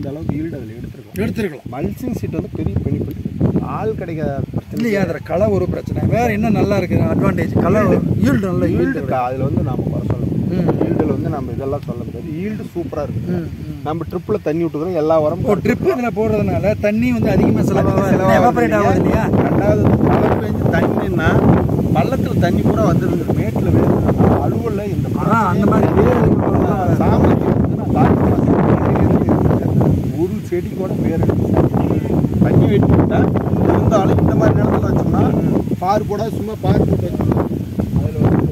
இந்த அளவுக்கு ஈல்டு அதில் எடுத்துருக்கோம் எடுத்துருக்கலாம் மல்சிங் சீட் வந்து பெரிய பெனிஃபிட் ஆள் கிடைக்காத பிரச்சனை இல்லையா அதில் கலை ஒரு பிரச்சனை வேற என்ன நல்லா இருக்குது அட்வான்டேஜ் கலர் ஈல்டு நல்ல ஈல்டு ஈல்டு அதில் வந்து நாம குறை சொல்ல முடியாது ஈல்டில் வந்து நம்ம இதெல்லாம் சொல்ல முடியாது ஈல்டு சூப்பராக இருக்குது நம்ம ட்ரிப்பில் தண்ணி விட்டுக்கிறோம் எல்லா உரமும் ஒரு ட்ரிப் இதில் போடுறதுனால தண்ணி வந்து அதிகமாக செலவாக எவாபரேட் ஆகாது இல்லையா ரெண்டாவது மழை பெஞ்சு தண்ணின்னா பள்ளத்தில் தண்ணி பூரா வந்துருது மேட்டில் வேறு அலுவலில் இந்த ஆ அந்த மாதிரி வேறு சாமந்தி வந்து நான் காட்டு பார்த்தேன். ஒரு செடி கூட வேறு தண்ணி வெட்டி விட்டா இருந்தாலும் இந்த மாதிரி நிலத்துல வச்சோம்னா பார் போட சும்மா பார் போட்டு வச்சோம்னா அதில் வந்து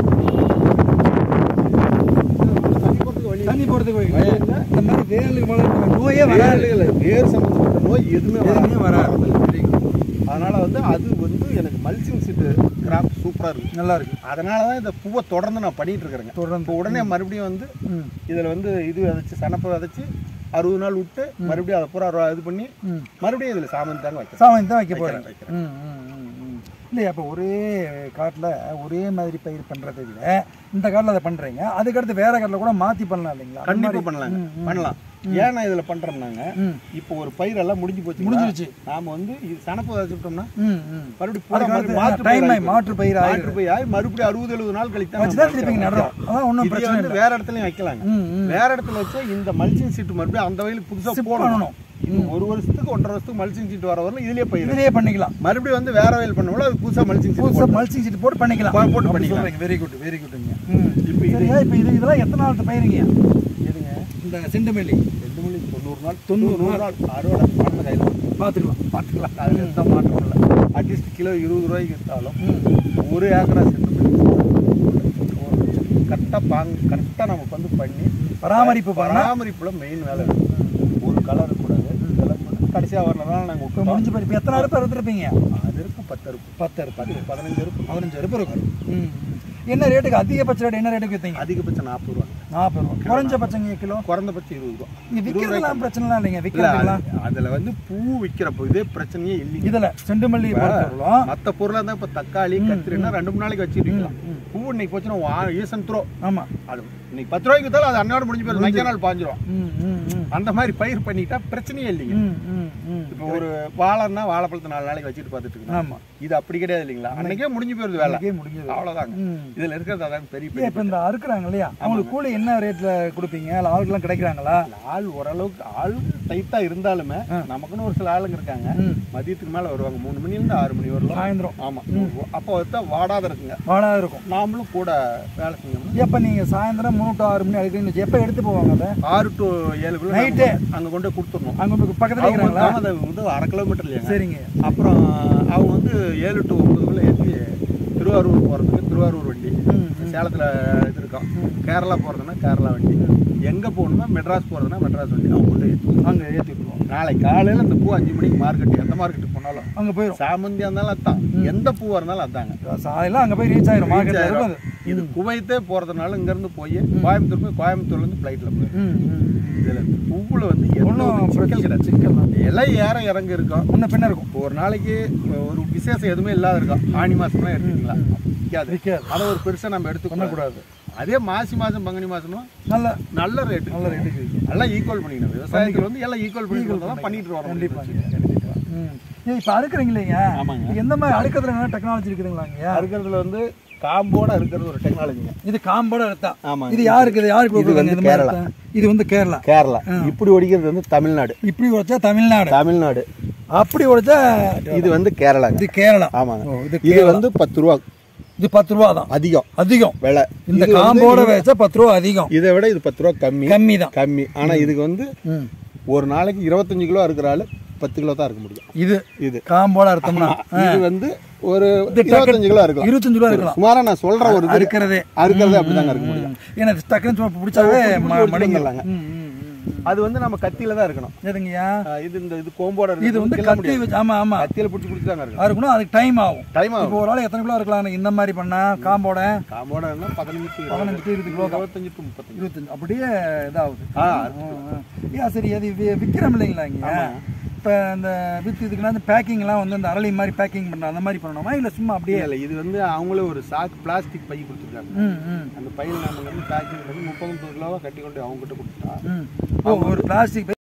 தண்ணி போகிறதுக்கு வழி தண்ணி போகிறதுக்கு வழி வழி இல்லை. இந்த மாதிரி வேலுக்கு வளர்ந்த நோயே வராது வேறு வேர் சம்மந்தப்பட்ட நோய் எதுவுமே எதுவுமே வராது. அதனால வந்து அது வந்து எனக்கு மல்சிங் சீட்டு கிராப் சூப்பராக இருக்கு நல்லா இருக்கு அதனால தான் இந்த பூவை தொடர்ந்து நான் பண்ணிட்டு இருக்கிறேங்க தொடர்ந்து. இப்போ உடனே மறுபடியும் வந்து ம் இதில் வந்து இது விதைச்சு சனப்பை விதைச்சு அறுபது நாள் விட்டு மறுபடியும் அதை பூரா அறுபது இது பண்ணி ம் மறுபடியும் இதில் சாமந்தி தாங்க வைக்கிறேன் சாமான் தான் வைக்க போகிறேன் வைக்கிறேன். ம் ம் ம் ம் இல்லையா அப்போ ஒரே காட்டில் ஒரே மாதிரி பயிர் பண்ணுறதை விட இந்த காட்டில் அதை பண்ணுறீங்க அதுக்கடுத்து வேற காட்டில் கூட மாற்றி பண்ணலாம் இல்லைங்களா அந்த கண்டிப்பாக மாதிரி- பண்ணலாங்க ம், ம். பண்ணலாம் ஏன் நான் இதில் பண்ணுறோம்னாங்க ம் இப்போ ஒரு பயிரெல்லாம் முடிஞ்சு போச்சு முடிஞ்சிருச்சு. நாம வந்து இது சனப்பை விதைச்சுட்டோம்னா ம் ம் மறுபடியும் பூரா அதுக்கு மறுபடியும் அடுத்து மாற்று time பயிர் ஆகி மாற்று பயிர் மாற்று ஆயிடுது பயிர் ஆகி மறுபடியும் அறுபது எழுபது நாள் கழித்து தான் வச்சு நம்ம தான் திருப்பி இங்கே நடுறோம் அதான் ஒன்றும் இதே பிரச்சனை வந்து இல்லை வேற இடத்துலயும் வைக்கலாங்க ம் ம் வேற இடத்துல வச்சா இந்த மல்சிங் சீட் மறுபடியும் அந்த வயலுக்கு புதுசா Shift போடணும் பண்ணணும். இது ஒரு வருஷத்துக்கு ஒன்றரை வருஷத்துக்கு மல்சிங் சீட் வர வரல இதுலயே பயிர் இதுலேயே பண்ணிக்கலாம் மறுபடியும் வந்து வேற வயல் பண்ணோம்ல அது புதுசா மல்சிங் சீட் புதுசாக மல்சிங் சீட் போட்டு பண்ணிக்கலாம் போ- போட்டு பண்ணிக்கலாம். வெரி குட் வெரி குட்டுங்க ம் இப்போ இது சரியா இப்போ இது இதெல்லாம் எத்தனை நாள் பயிருங்க எதுங்க இந்த செண்டுமல்லி ரெண்டு மணி தொண்ணூறு நாள் தொண்ணூறு நாள் அறுவடை பணத்தை கையில் பார்த்துக்கலாம் பார்த்துக்கலாம் அதில் எந்த மாற்றம் இல்லை அட்லீஸ்ட் கிலோ இருபது ரூபாய்க்கு விற்றாலும் ம் ஒரு ஏக்கரா சென்று கரெக்டாக பாங்க கரெக்டாக நமக்கு வந்து பண்ணி பராமரிப்பு பண்ணா பராமரிப்புல மெயின் வேலை இருக்கு. ஒரு கலர் கூடாது இதெல்லாம் போட்டு கடைசியாக வரலாம் நாங்கள் இப்போ விட்டுட்டோம் முடிஞ்சு போய் இப்போ எத்தனை அறுப்பு அறுத்துருப்பீங்க அது இருக்கும் பத்து இருக்கும் பத்து அறுப்பு பத்து பதினஞ்சு இருக்கும் பதினஞ்சு அறுப்பு இருக்கும் ம் ம். என்ன ரேட்டுக்கு அதிகபட்ச ரேட் என்ன ரேட்டுக்கு விற்றீங்க அதிகபட்சம் நாற்பது ரூபா நாற்பது ரூபா குறைஞ்சபட்சங்க கிலோ குறைந்தபட்சம் இருபது ரூபா இங்கே விற்கிறதுலாம் பிரச்சனைலாம் இல்லைங்க இல்ல விற்கிறதுலாம் அது- அதுல வந்து பூ விற்கிறப்போ இதே பிரச்சனையே இல்லைங்க இதில் செண்டுமல்லி பொறுத்தவரையிலும் மற்ற பொருளாக இருந்தால் இப்போ தக்காளி கத்திரினா ரெண்டு மூணு நாளைக்கு வச்சுட்டு இருக்கலாம் பூ இன்னைக்கு போச்சுன்னா வா ஈசன் த்ரோ ஆமாம் அது இன்னைக்கு பத்து ரூபாய்க்கு வித்தாலும் அது அன்னோட முடிஞ்சு போயிடும் நைக்க நாள் பாஞ்சிரும் ம் ம் ம் அந்த மாதிரி பயிர் பண்ணிட்டா பிரச்சனையே இல்லைங்க ம் ம் ம் இப்போ ஒரு வாழைன்னா வாழைப்பழத்தை நாலு நாளைக்கு வச்சுட்டு பார்த்துட்டு இருக்கோம் ஆமாம் இது அப்படி கிடையாது இல்லைங்களா அன்னைக்கே முடிஞ்சு போயிருது வேலை அன்னைக்கே முடிஞ்சது அவ்வளோதாங்க ம் இதுல இருக்கிறது அதாங்க பெரிய ஏன் பெரிய இப்போ இந்த அறுக்குறாங்க இல்லையா அவங்களுக்கு கூலி என்ன ரேட்டில் கொடுப்பீங்க இல்லை ஆளுக்கெல்லாம் கிடைக்கிறாங்களா ஆள் ஓரளவுக்கு ஆள் டைட்டா இருந்தாலுமே நமக்குன்னு ஒரு சில ஆளுங்க இருக்காங்க ம் மதியத்துக்கு மேல வருவாங்க மூணு மணில இருந்து ஆறு மணி வரலாம் சாயந்தரம் ஆமா அப்போ வந்து வாடாத இருக்குங்க வாடகை இருக்கும் நாமளும் கூட வேலை செஞ்சோம்னா எப்போ நீங்கள் சாயந்தரம் மூணு டு ஆறு மணி அடிக்கிறீங்க எப்போ எடுத்து போவாங்க அதை ஆறு டு ஏழுக்குள்ள Night ஏ? அங்க கொண்டு போய் கொடுத்துடணும் அங்கே உங்களுக்கு பக்கத்தில் அவங்க இருக்கிறாங்களா வந்து அது வந்து அரை கிலோமீட்டர் இல்லையாங்க சரிங்க அப்புறம் அவங்க வந்து ஏழு டு ஒன்பதுக்குள்ள ஏற்றி திருவாரூர் போகிறதுக்கு திருவாரூர் வண்டி ம், சேலத்தில் இது இருக்கோம் கேரளா போகிறதுனா கேரளா வண்டி எங்கே போகணும்னா மெட்ராஸ் போகிறதுனா மெட்ராஸ் வண்டி அவங்க கொண்டு ஏற்றுவோம் அங்கே ஏற்றி விட்டுருவோம் நாளைக்கு காலையில் இந்த பூ அஞ்சு மணிக்கு மார்க்கெட் எந்த மார்க்கெட்டுக்கு போனாலும் அங்கே போயிடும் சாமந்தியாக இருந்தாலும் அதான் எந்த பூவாக இருந்தாலும் அதாங்க சாலையில் அங்கே போய் ரீச் ஆயிரும் மார்க்கெட்டில் இருக்கும் அது இது குவைத்தே போகிறதுனால இங்கேருந்து போய் கோயம்புத்தூர் போய் கோயம்புத்தூர்லேருந்து ஃப்ளைட்டில் போய் ம் ம் இதில் பூவில் வந்து எந்த ஒன்றும் ஒரு சிக்கல் பிரச்சனை கிடையாது சிக்கல் தான் இலை ஏற இறங்க இருக்கும் முன்ன பின்ன இருக்கும் இப்போ ஒரு நாளைக்கு ஒரு விசேஷம் எதுவுமே இல்லாத இருக்கும் ஆணி மாசம்லாம் எடுத்துக்கலாம் விற்காது விற்காது அதை ஒரு பெருசாக நம்ம எடுத்துக்கூடாது பண்ணக்கூடாது அதே மாசி மாதம் பங்குனி மாசம்னா நல்ல நல்ல ரேட்டு நல்ல ரேட்டுக்கு எல்லாம் ஈக்குவல் பண்ணிக்கணும் விவசாயத்தில் வந்து எல்லாம் ஈக்குவல் பண்ணிட்டு தான் பண்ணிட்டு வரோம் கண்டிப்பாங்க கண்டிப்பாக ம் ஏன் இப்போ அறுக்குறீங்க இல்லைங்க ஆமாங்க எந்த மாதிரி அறுக்கிறதுல என்ன டெக்னாலஜி இருக்குதுங்களாங்க அறுக்கிறதுல வந்து காம்போட இருக்கிறது ஒரு டெக்னாலஜிங்க இது காம்போட அறுத்தா ஆமாங்க இது யாருக்கு இது யாருக்கு இது கொடுக்குறாங்க வந்து இந்த மாதிரி கேரளா. அறுத்தா? இது வந்து கேரளா கேரளா இப்படி ஒடிக்கிறது வந்து தமிழ்நாடு இப்படி உடைச்சா தமிழ்நாடு தமிழ்நாடு அப்படி உடைச்சா இது வந்து கேரளாங்க இது கேரளா ஆமாங்க ஓ, இது இது வந்து பத்து ரூபா இது பத்து ரூபா தான் அதிகம் அதிகம் விலை இந்த இது வந்து காம்போட வச்சா பத்து ரூபா அதிகம் இதை விட இது பத்து ரூபா கம்மி கம்மி தான் கம்மி ஆனா இதுக்கு வந்து ம் ஒரு நாளைக்கு இருபத்தஞ்சு கிலோ இருக்கிற ஆளு பத்து கிலோ தான் இருக்க முடியும் இது இது காம்போட அறுத்தோம்னா இது வந்து ஒரு இருபத்தஞ்சு கிலோ இருக்கலாம் இருபத்தஞ்சு ரூபா இருக்கலாம் சுமாரா நான் சொல்ற ஒரு இது அறுக்கிறதே அறுக்கிறது அப்படிதாங்க இருக்க முடியும் ஏன்னா இது டக்குன்னு சும்மா பிடிச்சாவே ம- பிடிச்சி மடங்கிடலாங்க வந்துடலாங்க. அது வந்து நம்ம கத்தியில தான் இருக்கணும் எதுங்கய்யா ஆஹ் இது இந்த இது கோம்போட இது வந்து கத்தி வச்சு ஆமா ஆமா கத்தியில பிடிச்சி பிடிச்சி தாங்க இருக்கணும் அறுக்கணும் அதுக்கு டைம் ஆகும் டைம் ஆகும் இப்போ ஒரு ஆள் எத்தனை கிலோ இருக்கலாம் இந்த மாதிரி பண்ணா காம்போட காம்போட இருந்தா பதினஞ்சு to பதினஞ்சு to இருபது கிலோ தான். இருபத்தஞ்சு டு முப்பத்தஞ்சு இருபத்தஞ்சு அப்படியே இதாகுது ஆ ஏன் சரி அது வி- விக்கிறோம் இல்லைங்களா இங்க இப்போ இந்த வித்து இதுக்குன்னா இந்த பேக்கிங்லாம் வந்து இந்த அரளி மாதிரி பேக்கிங் பண்ணுறோம் அந்த மாதிரி பண்ணணுமா இல்லை சும்மா அப்படியே இல்ல இது வந்து அவங்களே ஒரு சாக்கு பிளாஸ்டிக் பை கொடுத்துருக்காங்க ம் ம் அந்த பையில நம்ம வந்து பேக்கிங் பண்ணி முப்பது முப்பது கிலோவா கட்டி கொண்டு அவங்க கிட்ட கொடுத்துட்டா ம் ஓ ஒரு பிளாஸ்டிக்